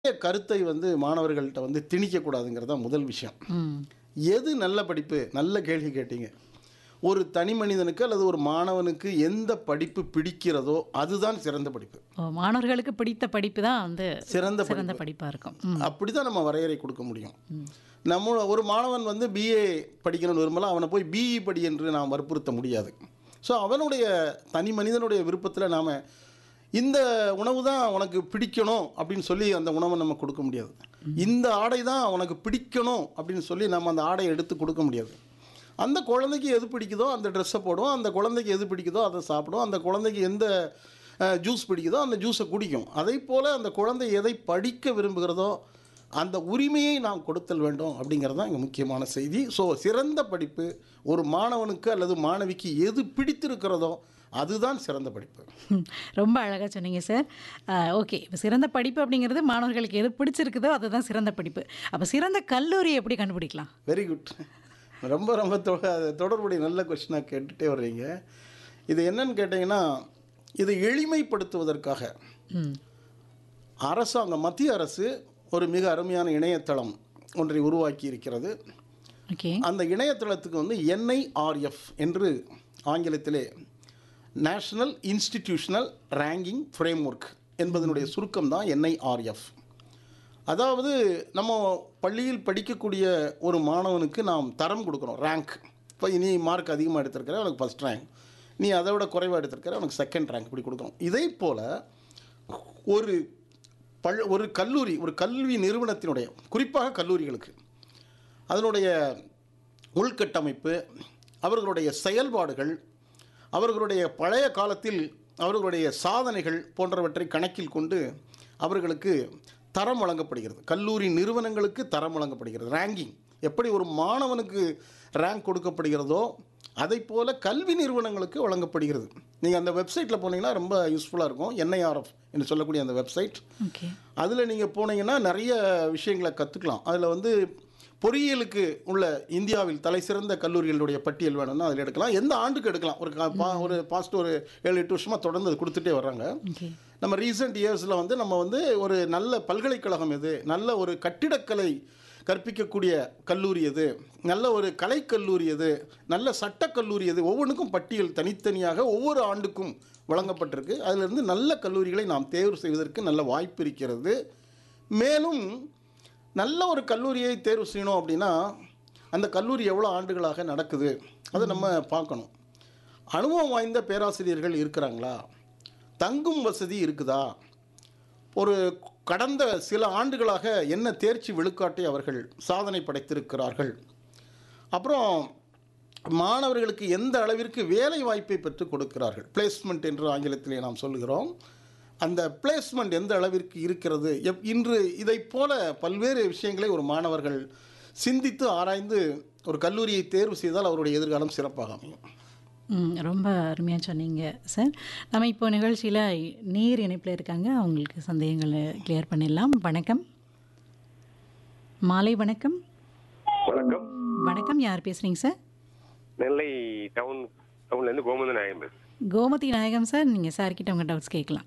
கருத்தை வந்து மாணவர்கள்ட்ட வந்து திணிக்கக்கூடாதுங்கிறது தான் முதல் விஷயம் ம் எது நல்ல படிப்பு நல்ல கேள்வி கேட்டீங்க ஒரு தனி மனிதனுக்கு அல்லது ஒரு மாணவனுக்கு எந்த படிப்பு பிடிக்கிறதோ அதுதான் சிறந்த படிப்பு ஓ, மாணவர்களுக்கு பிடித்த படிப்பு தான் வந்து சிறந்த சிறந்த படிப்பா இருக்கும் ம் அப்படி தான் நம்ம வரையறை கொடுக்க முடியும் நம்ம ஒரு மாணவன் வந்து பிஏ படிக்கணும்னு விரும்பலாம் அவனை போய் பிஇ படி என்று நாம் வற்புறுத்த முடியாது ஸோ அவனுடைய தனி மனிதனுடைய விருப்பத்தில் நாம் இந்த உணவு தான் உனக்கு பிடிக்கணும் அப்படின்னு சொல்லி அந்த உணவை நம்ம கொடுக்க முடியாது இந்த ஆடை தான் உனக்கு பிடிக்கணும் அப்படின்னு சொல்லி நம்ம அந்த ஆடையை எடுத்து கொடுக்க முடியாது அந்த குழந்தைக்கு எது பிடிக்குதோ அந்த ட்ரெஸ்ஸை போடும் அந்த குழந்தைக்கு எது பிடிக்குதோ அதை சாப்பிடும் அந்த குழந்தைக்கு எந்த ஜூஸ் பிடிக்குதோ அந்த ஜூஸை குடிக்கும் அதே போல் அந்த குழந்தை எதை படிக்க விரும்புகிறதோ அந்த உரிமையை நாம் கொடுத்தல் வேண்டும் அப்படிங்கிறது தான் இங்கே முக்கியமான செய்தி ஸோ சிறந்த படிப்பு ஒரு மாணவனுக்கு அல்லது மாணவிக்கு எது பிடித்திருக்கிறதோ அதுதான் சிறந்த படிப்பு ம். ரொம்ப அழகாக சொன்னீங்க சார் ஓகே இப்போ சிறந்த படிப்பு அப்படிங்கிறது மாணவர்களுக்கு எது பிடிச்சிருக்குதோ அதுதான் சிறந்த படிப்பு அப்போ சிறந்த கல்லூரி எப்படி கண்டுபிடிக்கலாம் வெரி குட் ரொம்ப ரொம்ப தொ தொடர்புடைய நல்ல கொஷினாக கேட்டுகிட்டே வர்றீங்க இது என்னன்னு கேட்டிங்கன்னா இது எளிமைப்படுத்துவதற்காக ம் அரசாங்கம் மத்திய அரசு ஒரு மிக அருமையான இணையதளம் ஒன்றை உருவாக்கி இருக்கிறது ஓகே அந்த இணையதளத்துக்கு வந்து என்ஐஆர்எஃப் என்று ஆங்கிலத்திலே நேஷனல் இன்ஸ்டிடியூஷனல் ரேங்கிங் ஃப்ரேம்ஒர்க் என்பதனுடைய சுருக்கம் தான் என்ஐஆர்எஃப் அதாவது நம்ம பள்ளியில் படிக்கக்கூடிய ஒரு மாணவனுக்கு நாம் தரம் கொடுக்குறோம் ரேங்க் இப்போ நீ மார்க் அதிகமாக எடுத்திருக்கிற உனக்கு ஃபஸ்ட் ரேங்க் நீ அதை விட குறைவாக எடுத்திருக்கிற உனக்கு செகண்ட் ரேங்க் இப்படி கொடுக்குறோம் இதே போல் ஒரு பள் ஒரு கல்லூரி ஒரு கல்வி நிறுவனத்தினுடைய குறிப்பாக கல்லூரிகளுக்கு அதனுடைய உள்கட்டமைப்பு அவர்களுடைய செயல்பாடுகள் அவர்களுடைய பழைய காலத்தில் அவர்களுடைய சாதனைகள் போன்றவற்றை கணக்கில் கொண்டு அவர்களுக்கு தரம் வழங்கப்படுகிறது கல்லூரி நிறுவனங்களுக்கு தரம் வழங்கப்படுகிறது ரேங்கிங் எப்படி ஒரு மாணவனுக்கு ரேங்க் கொடுக்கப்படுகிறதோ அதை போல கல்வி நிறுவனங்களுக்கு வழங்கப்படுகிறது நீங்கள் அந்த வெப்சைட்டில் போனீங்கன்னா ரொம்ப யூஸ்ஃபுல்லாக இருக்கும் என்ஐஆர்எஃப் என்று சொல்லக்கூடிய அந்த வெப்சைட் ஓகே அதில் நீங்கள் போனீங்கன்னா நிறைய விஷயங்களை கற்றுக்கலாம் அதில் வந்து பொறியியலுக்கு உள்ள இந்தியாவில் தலை சிறந்த கல்லூரிகளுடைய பட்டியல் வேணும்னா அதில் எடுக்கலாம் எந்த ஆண்டுக்கு எடுக்கலாம் ஒரு கா- பா- ஒரு பாஸ்ட் ஒரு ஏழு எட்டு வருஷமாக தொடர்ந்து அது கொடுத்துட்டே வர்றாங்க ஓகே நம்ம ரீசெண்ட் இயர்ஸில் வந்து நம்ம வந்து ஒரு நல்ல பல்கலைக்கழகம் எது நல்ல ஒரு கட்டிடக்கலை கற்பிக்கக்கூடிய கல்லூரி எது நல்ல ஒரு கலைக்கல்லூரி எது நல்ல சட்டக்கல்லூரி எது ஒவ்வொன்றுக்கும் பட்டியல் தனித்தனியாக ஒவ்வொரு ஆண்டுக்கும் வழங்கப்பட்டிருக்கு அதிலிருந்து நல்ல கல்லூரிகளை நாம் தேர்வு செய்வதற்கு நல்ல வாய்ப்பு இருக்கிறது மேலும் நல்ல ஒரு கல்லூரியை தேர்வு செய்யணும் அப்படின்னா அந்த கல்லூரி எவ்வளோ ஆண்டுகளாக நடக்குது அதை நம்ம பார்க்கணும் அனுபவம் வாய்ந்த பேராசிரியர்கள் இருக்கிறாங்களா தங்கும் வசதி இருக்குதா ஒரு கடந்த சில ஆண்டுகளாக என்ன தேர்ச்சி விழுக்காட்டை அவர்கள் சாதனை படைத்திருக்கிறார்கள் அப்புறம் மாணவர்களுக்கு எந்த அளவிற்கு வேலை வாய்ப்பை பெற்றுக் கொடுக்கிறார்கள் பிளேஸ்மெண்ட் என்று ஆங்கிலத்திலே நாம் சொல்லுகிறோம் அந்த பிளேஸ்மெண்ட் எந்த அளவிற்கு இருக்கிறது எப் இன்று இதைப் போல பல்வேறு விஷயங்களை ஒரு மாணவர்கள் சிந்தித்து ஆராய்ந்து ஒரு கல்லூரியை தேர்வு செய்தால் அவருடைய எதிர்காலம் சிறப்பாக அமையும் ம் ரொம்ப அருமையாக சொன்னீங்க சார் நம்ம இப்போ நிகழ்ச்சியில் நேர் இணைப்பில் இருக்காங்க அவங்களுக்கு சந்தேகங்களை கிளியர் பண்ணிடலாம் வணக்கம் மாலை வணக்கம் வணக்கம் வணக்கம் யார் பேசுகிறீங்க சார் நெல்லை டவுன் டவுன்ல இருந்து கோமந்த நாயகம் பேசுறேன் கோமதி நாயகம் சார் நீங்கள் சார்கிட்ட உங்கள் டவுட்ஸ் கேட்கலாம்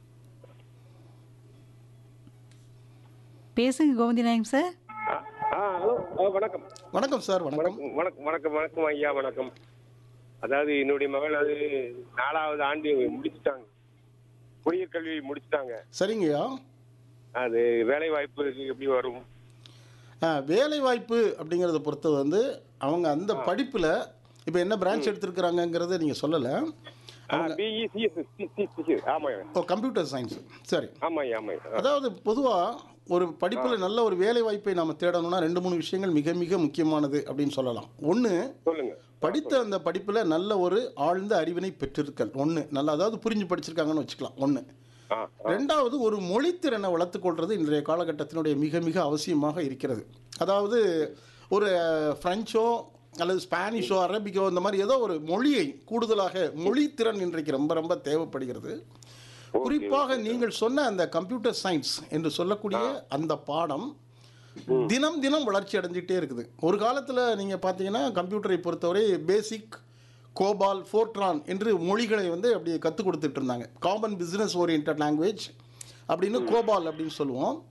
பேசுங்க கோமதி நாயகம் சார் ஆ, ஆ ஹலோ ஆ, வணக்கம் வணக்கம் சார் வணக்கம் வணக்கம் வணக்கம் வணக்கம் வணக்கம் ஐயா வணக்கம் அதாவது என்னுடைய மகள் அது நாலாவது ஆண்டு முடிச்சுட்டாங்க பொறியியல் கல்வி முடிச்சுட்டாங்க சரிங்கய்யா அது வேலை வாய்ப்பு எப்படி வரும் ஆ, வேலை வாய்ப்பு அப்படிங்கிறத பொறுத்து வந்து அவங்க அந்த படிப்பில் இப்போ என்ன பிரான்ச் எடுத்திருக்கிறாங்கங்கிறத நீங்கள் சொல்லலை பிஇ சிஎஸ் ஆமாம் ஓ கம்ப்யூட்டர் சயின்ஸ் சரி ஆமாம் ஐயா ஆமாம் ஐயா. அதாவது பொதுவாக ஒரு படிப்பில் நல்ல ஒரு வேலை வாய்ப்பை நம்ம தேடணும்னா ரெண்டு மூணு விஷயங்கள் மிக மிக முக்கியமானது அப்படின்னு சொல்லலாம் ஒன்று சொல்லுங்க படித்த அந்த படிப்பில் நல்ல ஒரு ஆழ்ந்த அறிவினை பெற்றிருக்கல் ஒன்று நல்லா அதாவது புரிஞ்சு படிச்சிருக்காங்கன்னு வச்சுக்கலாம் ஒன்று ஆ ரெண்டாவது ஒரு மொழித்திறனை வளர்த்துக்கொள்வது இன்றைய காலகட்டத்தினுடைய மிக மிக அவசியமாக இருக்கிறது அதாவது ஒரு ஃப்ரெஞ்சோ அல்லது ஸ்பானிஷோ அரபிக்கோ இந்த மாதிரி ஏதோ ஒரு மொழியை கூடுதலாக மொழித்திறன் இன்றைக்கு ரொம்ப ரொம்ப தேவைப்படுகிறது குறிப்பாக நீங்கள் சொன்ன அந்த கம்ப்யூட்டர் சயின்ஸ் என்று சொல்லக்கூடிய அந்த பாடம் தினம் தினம் வளர்ச்சி அடைஞ்சிட்டே இருக்குது ஒரு காலத்தில் நீங்கள் பார்த்தீங்கன்னா கம்ப்யூட்டரை பொறுத்தவரை பேசிக் கோபால் ஃபோர்ட்ரான் என்று மொழிகளை வந்து அப்படி கற்றுக் கொடுத்துட்டு இருந்தாங்க காமன் பிஸ்னஸ் ஓரியன்ட் லாங்குவேஜ் அப்படின்னு கோபால் அப்படின்னு சொல்லுவோம்